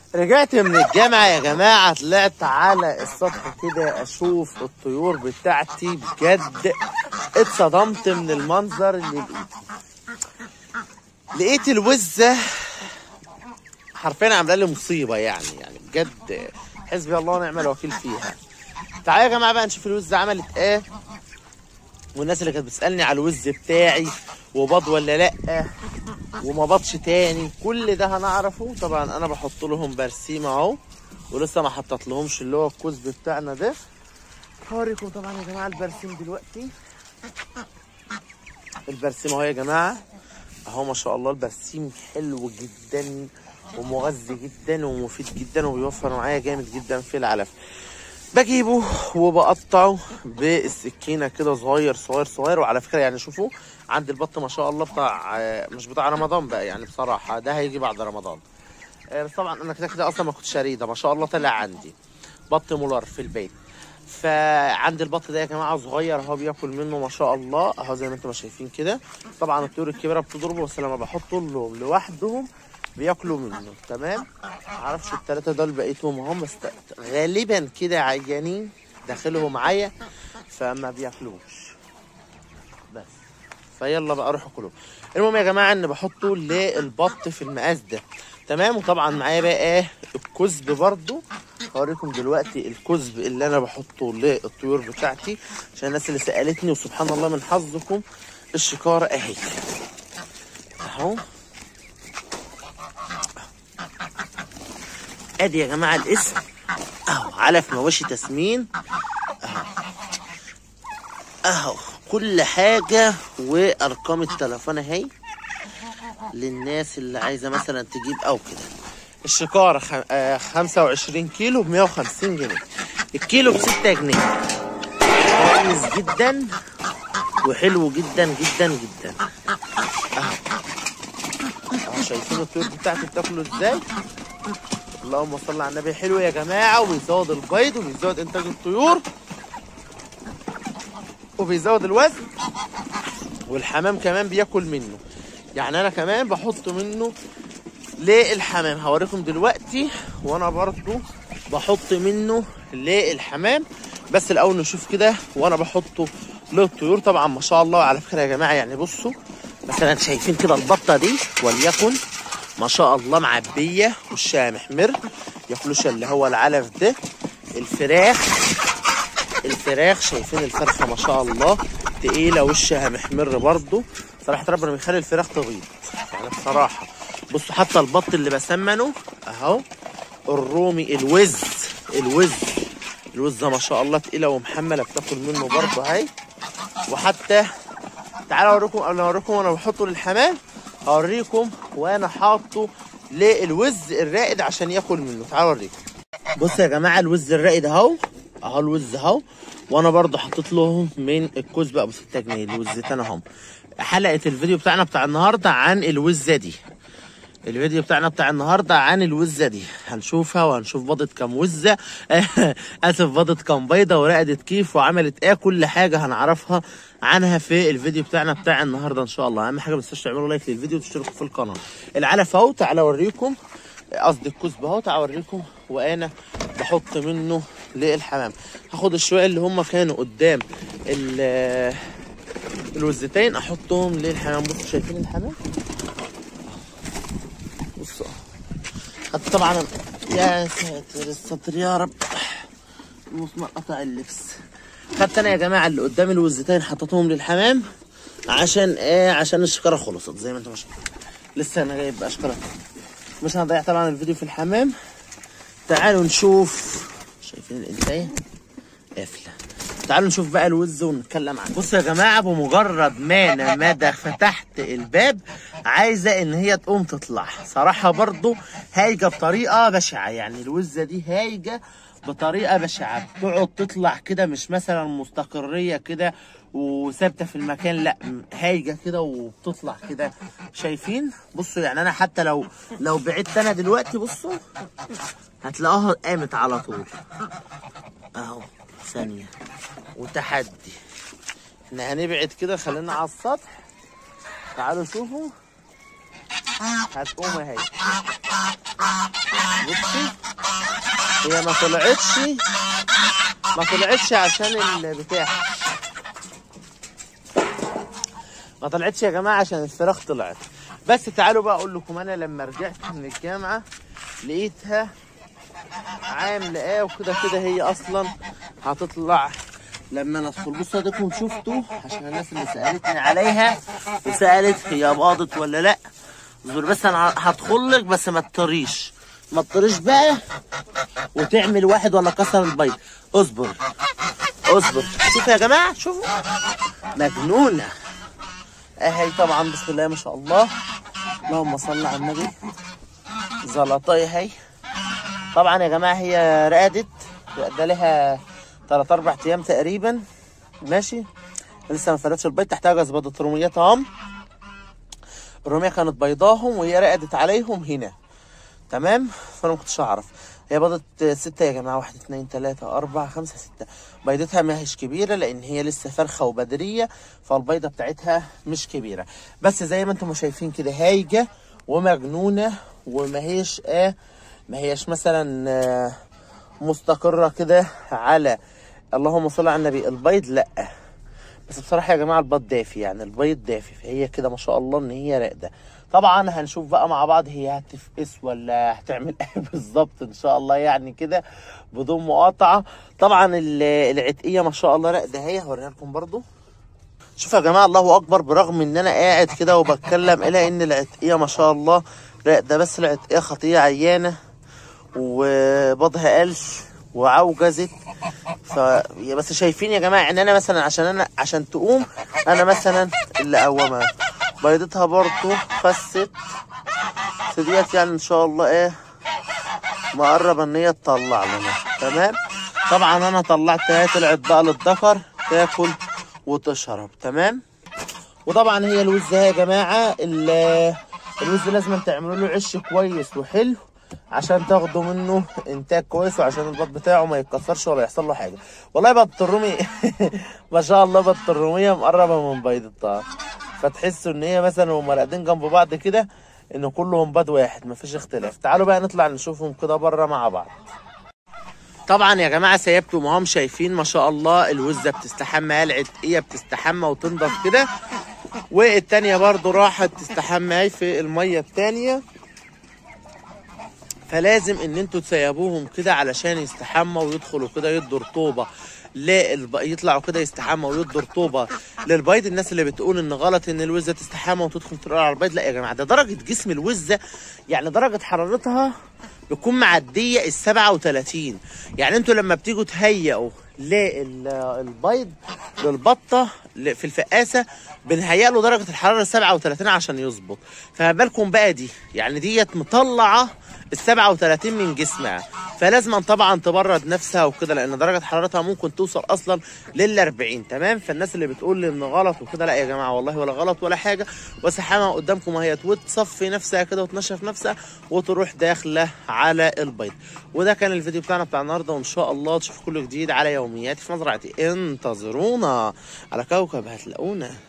رجعت من الجامعة يا جماعة طلعت على السطح كده أشوف الطيور بتاعتي بجد اتصدمت من المنظر اللي بإيدي لقيت الوزة حرفيا عاملة لي مصيبة يعني يعني بجد حسبي الله ونعم الوكيل فيها تعالوا يا جماعة بقى نشوف الوزة عملت ايه والناس اللي كانت بتسألني على الوز بتاعي وباض ولا لأ وما بطش تاني كل ده هنعرفه طبعا انا بحط لهم برسيم اهو ولسه ما حطيت لهمش اللي هو الكزب بتاعنا ده هوريكم طبعا يا جماعه البرسيم دلوقتي البرسيم اهو يا جماعه اهو ما شاء الله البرسيم حلو جدا ومغذي جدا ومفيد جدا وبيوفر معايا جامد جدا في العلف بجيبه وبقطعه بالسكينه كده صغير صغير صغير وعلى فكره يعني شوفوا عند البط ما شاء الله بتاع آه، مش بتاع رمضان بقى يعني بصراحه ده هيجي بعد رمضان آه، بس طبعا انا كده كده اصلا ما كنتش شاريه ده ما شاء الله طلع عندي بط مولار في البيت فعند البط ده يا جماعه صغير اهو بياكل منه ما شاء الله اهو زي ما انتم شايفين كده طبعا الطيور الكبيره بتضربه بس لما بحط لهم لوحدهم بياكلوا منه تمام معرفش التلاته دول بقيتهم هم بس ت- غالبا كده عيانين داخلهم معايا فما بياكلوش بس فيلا بقى روحوا كلوا المهم يا جماعه ان بحطه للبط في المقاس ده تمام وطبعا معايا بقى ايه الكزب برضو هوريكم دلوقتي الكزب اللي انا بحطه للطيور بتاعتي عشان الناس اللي سالتني وسبحان الله من حظكم الشكاره اهي اهو ادي يا جماعه الاسم اهو علف مواشي تسمين اهو اهو كل حاجه وارقام التليفون اهي للناس اللي عايزه مثلا تجيب او كده الشكاره خ... آه 25 كيلو ب 150 جنيه الكيلو ب 6 جنيه كويس جدا وحلو جدا جدا جدا اهو اهو شايفين الطيور بتاعتي بتاكلوا ازاي اللهم صل على النبي حلو يا جماعه وبيزود البيض وبيزود انتاج الطيور وبيزود الوزن والحمام كمان بياكل منه يعني انا كمان بحط منه للحمام هوريكم دلوقتي وانا برضو بحط منه للحمام بس الاول نشوف كده وانا بحطه للطيور طبعا ما شاء الله على فكره يا جماعه يعني بصوا مثلا شايفين كده البطه دي وليكن ما شاء الله معبيه وشها محمر ياكلوش اللي هو العلف ده الفراخ الفراخ شايفين الفرخه ما شاء الله تقيله وشها محمر برضو صراحه ربنا بيخلي الفراخ تبيض يعني بصراحه بصوا حتى البط اللي بسمنه اهو الرومي الوز الوز الوزه ما شاء الله تقيله ومحمله بتاكل منه برضه اهي وحتى تعالوا اوريكم قبل ما اوريكم وانا بحطه للحمام هوريكم وانا حاطه للوز الرائد عشان ياكل منه تعالوا اوريكم بصوا يا جماعه الوز الرائد اهو اهو الوز اهو وانا برضه حطيت لهم من الكزبه ابو 6 جنيه الوزتين اهم حلقه الفيديو بتاعنا بتاع النهارده عن الوزه دي الفيديو بتاعنا بتاع النهارده عن الوزه دي هنشوفها وهنشوف بيضة كام وزه اسف بيضة كام بيضه ورقدت كيف وعملت ايه كل حاجه هنعرفها عنها في الفيديو بتاعنا بتاع النهارده ان شاء الله اهم حاجه ما تنسوش تعملوا لايك للفيديو وتشتركوا في القناه العلف اهو تعالى اوريكم قصدي الكزب اهو تعالى اوريكم وانا بحط منه للحمام هاخد الشويه اللي هم كانوا قدام ال- الوزتين احطهم للحمام بصوا شايفين الحمام بصوا حتى طبعا يا ساتر الستر يا رب المسمار قطع اللبس خدت انا يا جماعه اللي قدام الوزتين حطيتهم للحمام عشان ايه عشان الشكاره خلصت زي ما انتم شايفين لسه انا جايب بقى شكاره مش هنضيع طبعا الفيديو في الحمام تعالوا نشوف شايفين الانتايه قافله تعالوا نشوف بقى الوز ونتكلم عنه بصوا يا جماعه بمجرد ما انا مدى فتحت الباب عايزه ان هي تقوم تطلع صراحه برضو هايجه بطريقه بشعه يعني الوزه دي هايجه بطريقه بشعه بتقعد تطلع كده مش مثلا مستقريه كده وثابته في المكان لا هايجه كده وبتطلع كده شايفين بصوا يعني انا حتى لو لو بعدت انا دلوقتي بصوا هتلاقوها قامت على طول اهو ثانيه وتحدي احنا هنبعد كده خلينا على السطح تعالوا شوفوا هتقوم اهي بصي هي ما طلعتش ما طلعتش عشان البتاع ما طلعتش يا جماعه عشان الفراخ طلعت بس تعالوا بقى اقول لكم انا لما رجعت من الجامعه لقيتها عامله ايه وكده كده هي اصلا هتطلع لما ندخل بصوا اديكم شفتوا عشان الناس اللي سالتني عليها وسالت هي باضت ولا لا اصبر بس انا هدخل لك بس ما تطريش ما تطريش بقى وتعمل واحد ولا كسر البيض اصبر اصبر شوفوا يا جماعه شوفوا مجنونه اهي طبعا بسم الله ما شاء الله اللهم صل على النبي زلطاي اهي طبعا يا جماعه هي رقدت ده لها 3 4 ايام تقريبا ماشي لسه ما فردتش البيض تحتها جزبده روميات اهم الروميه كانت بيضاهم وهي رقدت عليهم هنا تمام فانا ما كنتش اعرف هي بيضت ستة يا جماعة واحد اتنين تلاتة أربعة خمسة ستة بيضتها ما هيش كبيرة لأن هي لسه فرخة وبدرية فالبيضة بتاعتها مش كبيرة بس زي ما انتم شايفين كده هايجة ومجنونة وما هيش آه ما هيش مثلا آه مستقرة كده على اللهم صل على النبي البيض لأ بس بصراحة يا جماعة البيض دافي يعني البيض دافي فهي كده ما شاء الله ان هي راقدة طبعا هنشوف بقى مع بعض هي هتفقس ولا هتعمل ايه بالظبط ان شاء الله يعني كده بدون مقاطعة طبعا ال- العتقية ما شاء الله راقدة اهي هوريها لكم برضو شوفوا يا جماعة الله اكبر برغم ان انا قاعد كده وبتكلم الا ان العتقية ما شاء الله راقدة بس العتقية خطية عيانة وبضها قلش وعوجزت ف يا بس شايفين يا جماعه ان انا مثلا عشان انا عشان تقوم انا مثلا اللي قومها بيضتها برضو خست بس ديت يعني ان شاء الله ايه مقرب ان هي تطلع لنا تمام طبعا انا طلعتها طلعت بقى للذكر تاكل وتشرب تمام وطبعا هي الوز يا جماعه ال- الوز لازم تعملوا له عش كويس وحلو عشان تاخدوا منه انتاج كويس وعشان البيض بتاعه ما يتكسرش ولا يحصل له حاجه والله بيض الرومي ما شاء الله بيض الروميه مقربه من بيض الطعام فتحسوا ان هي مثلا هم راقدين جنب بعض كده ان كلهم بيض واحد مفيش اختلاف تعالوا بقى نطلع نشوفهم كده بره مع بعض طبعا يا جماعه سيبتم وهم شايفين ما شاء الله الوزه بتستحمى العتقيه بتستحمى وتنضف كده والتانية برضو راحت تستحمى اهي في المية التانية فلازم ان انتوا تسيبوهم كده علشان يستحموا ويدخلوا كده يدوا رطوبة للب... يطلعوا كده يستحموا ويدوا رطوبة للبيض الناس اللي بتقول ان غلط ان الوزة تستحمى وتدخل تروح على البيض لا يا جماعة ده درجة جسم الوزة يعني درجة حرارتها بتكون معدية ال 37 يعني انتوا لما بتيجوا تهيئوا للبيض للبطة ل- في الفقاسة بنهيئ له درجة الحرارة 37 عشان يظبط فما بالكم بقى دي يعني ديت مطلعة ال 37 من جسمها فلازم طبعا تبرد نفسها وكده لان درجة حرارتها ممكن توصل اصلا لل 40 تمام فالناس اللي بتقول لي ان غلط وكده لا يا جماعة والله ولا غلط ولا حاجة وسحامة قدامكم اهي وتصفي نفسها كده وتنشف نفسها وتروح داخلة على البيض وده كان الفيديو بتاعنا بتاع النهارده وان شاء الله تشوفوا كل جديد على يومياتي في مزرعتي انتظرونا على كوكب هتلاقونا